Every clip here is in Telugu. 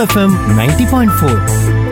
FM ninety point four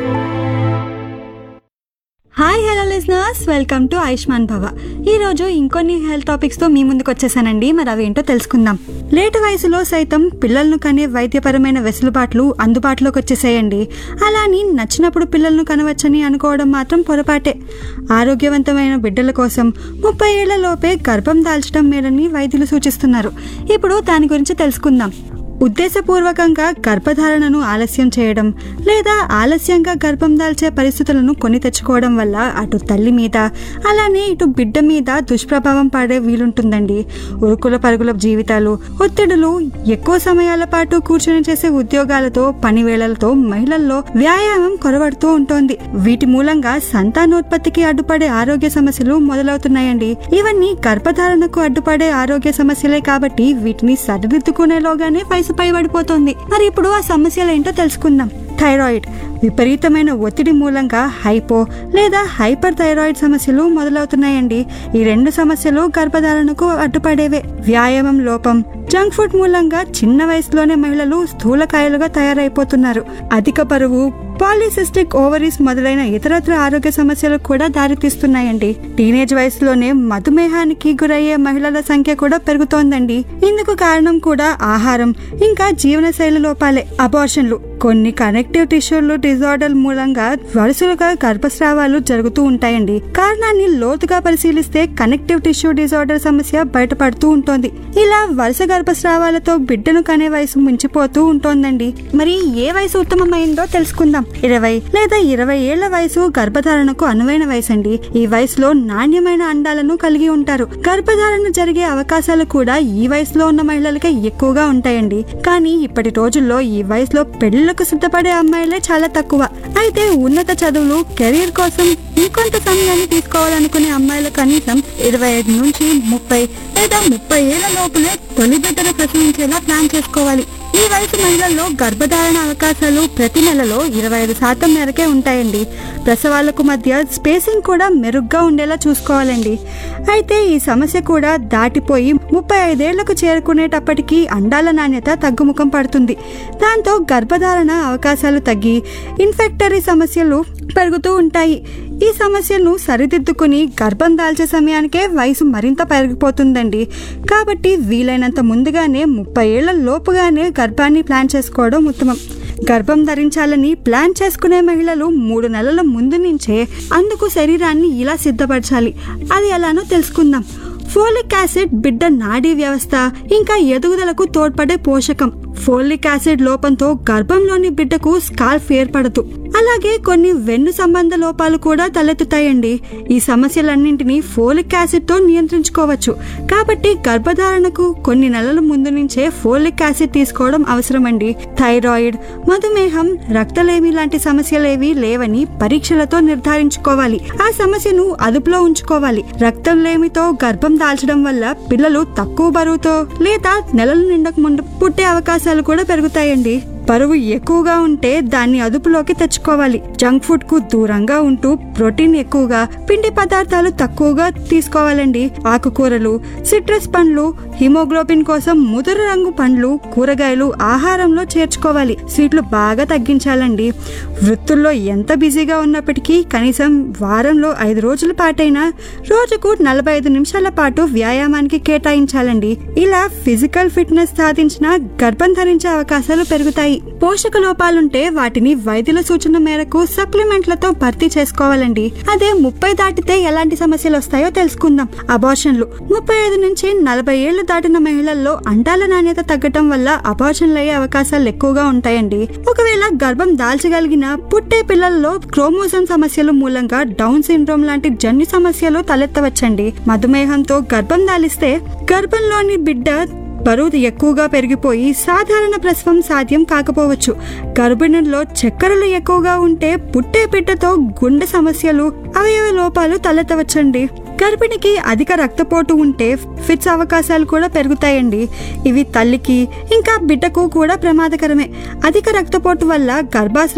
hi hello listeners welcome to Ayushman Bhava ఈ రోజు ఇంకొన్ని హెల్త్ టాపిక్స్ తో మీ ముందుకు వచ్చేసానండి మరి అవేంటో తెలుసుకుందాం లేటు వయసులో సైతం పిల్లలను కనే వైద్యపరమైన వెసులుబాట్లు అందుబాటులోకి వచ్చేసాయండి అలా అని నచ్చినప్పుడు పిల్లలను కనవచ్చని అనుకోవడం మాత్రం పొరపాటే ఆరోగ్యవంతమైన బిడ్డల కోసం ముప్పై ఏళ్ల లోపే గర్భం దాల్చడం మేలని వైద్యులు సూచిస్తున్నారు ఇప్పుడు దాని గురించి తెలుసుకుందాం ఉద్దేశపూర్వకంగా గర్భధారణను ఆలస్యం చేయడం లేదా ఆలస్యంగా గర్భం దాల్చే పరిస్థితులను కొని తెచ్చుకోవడం వల్ల అటు తల్లి మీద అలానే ఇటు బిడ్డ మీద దుష్ప్రభావం పడే వీలుంటుందండి ఉరుకుల పరుగుల జీవితాలు ఒత్తిడులు ఎక్కువ సమయాల పాటు కూర్చొని చేసే ఉద్యోగాలతో పని వేళలతో మహిళల్లో వ్యాయామం కొరవడుతూ ఉంటుంది వీటి మూలంగా సంతానోత్పత్తికి అడ్డుపడే ఆరోగ్య సమస్యలు మొదలవుతున్నాయండి ఇవన్నీ గర్భధారణకు అడ్డుపడే ఆరోగ్య సమస్యలే కాబట్టి వీటిని సరిదిద్దుకునేలోగానే వయసు పైబడిపోతుంది మరి ఇప్పుడు ఆ సమస్యలు ఏంటో తెలుసుకుందాం థైరాయిడ్ విపరీతమైన ఒత్తిడి మూలంగా హైపో లేదా హైపర్ థైరాయిడ్ సమస్యలు మొదలవుతున్నాయండి ఈ రెండు సమస్యలు గర్భధారణకు అడ్డుపడేవే వ్యాయామం లోపం జంక్ ఫుడ్ మూలంగా చిన్న వయసులోనే మహిళలు స్థూలకాయలుగా తయారైపోతున్నారు అధిక బరువు పాలిసిస్టిక్ ఓవరీస్ మొదలైన ఇతరత్ర ఆరోగ్య సమస్యలకు కూడా దారితీస్తున్నాయండి టీనేజ్ వయసులోనే మధుమేహానికి గురయ్యే మహిళల సంఖ్య కూడా పెరుగుతోందండి ఇందుకు కారణం కూడా ఆహారం ఇంకా జీవనశైలి లోపాలే అబార్షన్లు కొన్ని కనెక్టివ్ టిష్యూలు డిజార్డర్ మూలంగా వరుసలుగా గర్భస్రావాలు జరుగుతూ ఉంటాయండి కారణాన్ని లోతుగా పరిశీలిస్తే కనెక్టివ్ టిష్యూ డిజార్డర్ సమస్య బయటపడుతూ ఉంటుంది ఇలా వరుస గర్భస్రావాలతో బిడ్డను కనే వయసు మించిపోతూ ఉంటోందండి మరి ఏ వయసు ఉత్తమమైందో తెలుసుకుందాం ఇరవై లేదా ఇరవై ఏళ్ల వయసు గర్భధారణకు అనువైన వయసు అండి ఈ వయసులో నాణ్యమైన అండాలను కలిగి ఉంటారు గర్భధారణ జరిగే అవకాశాలు కూడా ఈ వయసులో ఉన్న మహిళలకే ఎక్కువగా ఉంటాయండి కానీ ఇప్పటి రోజుల్లో ఈ వయసులో పెళ్లిళ్లకు సిద్ధపడే అమ్మాయిలే చాలా తక్కువ అయితే ఉన్నత చదువులు కెరీర్ కోసం ఇంకొంత సమయాన్ని తీసుకోవాలనుకునే అమ్మాయిలు కనీసం ఇరవై ఐదు నుంచి ముప్పై లేదా ముప్పై ఏళ్ల లోపులే తొలి బిడ్డను ప్రసవించేలా ప్లాన్ చేసుకోవాలి ఈ వయసు మహిళల్లో గర్భధారణ అవకాశాలు ప్రతి నెలలో ఇరవై ఐదు శాతం మేరకే ఉంటాయండి ప్రసవాలకు మధ్య స్పేసింగ్ కూడా మెరుగ్గా ఉండేలా చూసుకోవాలండి అయితే ఈ సమస్య కూడా దాటిపోయి ముప్పై ఐదేళ్లకు చేరుకునేటప్పటికీ అండాల నాణ్యత తగ్గుముఖం పడుతుంది దాంతో గర్భధారణ అవకాశాలు తగ్గి ఇన్ఫెక్టరీ సమస్యలు పెరుగుతూ ఉంటాయి ఈ సమస్యను సరిదిద్దుకుని గర్భం దాల్చే సమయానికే వయసు మరింత పెరిగిపోతుందండి కాబట్టి వీలైనంత ముందుగానే ముప్పై ఏళ్ల లోపుగానే గర్భాన్ని ప్లాన్ చేసుకోవడం ఉత్తమం గర్భం ధరించాలని ప్లాన్ చేసుకునే మహిళలు మూడు నెలల ముందు నుంచే అందుకు శరీరాన్ని ఇలా సిద్ధపరచాలి అది ఎలానో తెలుసుకుందాం ఫోలిక్ యాసిడ్ బిడ్డ నాడీ వ్యవస్థ ఇంకా ఎదుగుదలకు తోడ్పడే పోషకం ఫోలిక్ యాసిడ్ లోపంతో గర్భంలోని బిడ్డకు స్కాల్ఫ్ ఏర్పడదు అలాగే కొన్ని వెన్ను సంబంధ లోపాలు కూడా తలెత్తుతాయండి ఈ సమస్యలన్నింటినీ ఫోలిక్ యాసిడ్ తో నియంత్రించుకోవచ్చు కాబట్టి గర్భధారణకు కొన్ని నెలల ముందు నుంచే ఫోలిక్ యాసిడ్ తీసుకోవడం అవసరమండి థైరాయిడ్ మధుమేహం రక్తలేమి లాంటి సమస్యలేవి లేవని పరీక్షలతో నిర్ధారించుకోవాలి ఆ సమస్యను అదుపులో ఉంచుకోవాలి రక్తం లేమితో గర్భం దాల్చడం వల్ల పిల్లలు తక్కువ బరువుతో లేదా నెలలు నిండక ముందు పుట్టే అవకాశాలు కూడా పెరుగుతాయండి బరువు ఎక్కువగా ఉంటే దాన్ని అదుపులోకి తెచ్చుకోవాలి జంక్ ఫుడ్ కు దూరంగా ఉంటూ ప్రోటీన్ ఎక్కువగా పిండి పదార్థాలు తక్కువగా తీసుకోవాలండి ఆకుకూరలు సిట్రస్ పండ్లు హిమోగ్లోబిన్ కోసం ముదురు రంగు పండ్లు కూరగాయలు ఆహారంలో చేర్చుకోవాలి స్వీట్లు బాగా తగ్గించాలండి వృత్తుల్లో ఎంత బిజీగా ఉన్నప్పటికీ కనీసం వారంలో ఐదు రోజుల పాటైనా రోజుకు నలభై ఐదు నిమిషాల పాటు వ్యాయామానికి కేటాయించాలండి ఇలా ఫిజికల్ ఫిట్నెస్ సాధించిన గర్భం ధరించే అవకాశాలు పెరుగుతాయి పోషక లోపాలుంటే వాటిని వైద్యుల సూచన మేరకు సప్లిమెంట్లతో భర్తీ చేసుకోవాలండి అదే ముప్పై దాటితే ఎలాంటి సమస్యలు వస్తాయో తెలుసుకుందాం అబార్షన్లు ముప్పై ఐదు నుంచి నలభై ఏళ్లు దాటిన మహిళల్లో అండాల నాణ్యత తగ్గటం వల్ల అబార్షన్లు అయ్యే అవకాశాలు ఎక్కువగా ఉంటాయండి ఒకవేళ గర్భం దాల్చగలిగిన పుట్టే పిల్లల్లో క్రోమోజోమ్ సమస్యల మూలంగా డౌన్ సిండ్రోమ్ లాంటి జన్యు సమస్యలు తలెత్తవచ్చండి మధుమేహంతో గర్భం దాలిస్తే గర్భంలోని బిడ్డ బరువు ఎక్కువగా పెరిగిపోయి సాధారణ ప్రసవం సాధ్యం కాకపోవచ్చు గర్భిణుల్లో చక్కెరలు ఎక్కువగా ఉంటే పుట్టే బిడ్డతో గుండె సమస్యలు అవయవ లోపాలు తలెత్తవచ్చండి గర్భిణికి అధిక రక్తపోటు ఉంటే ఫిట్స్ అవకాశాలు కూడా పెరుగుతాయండి ఇవి తల్లికి ఇంకా బిడ్డకు కూడా ప్రమాదకరమే అధిక రక్తపోటు వల్ల గర్భాశయ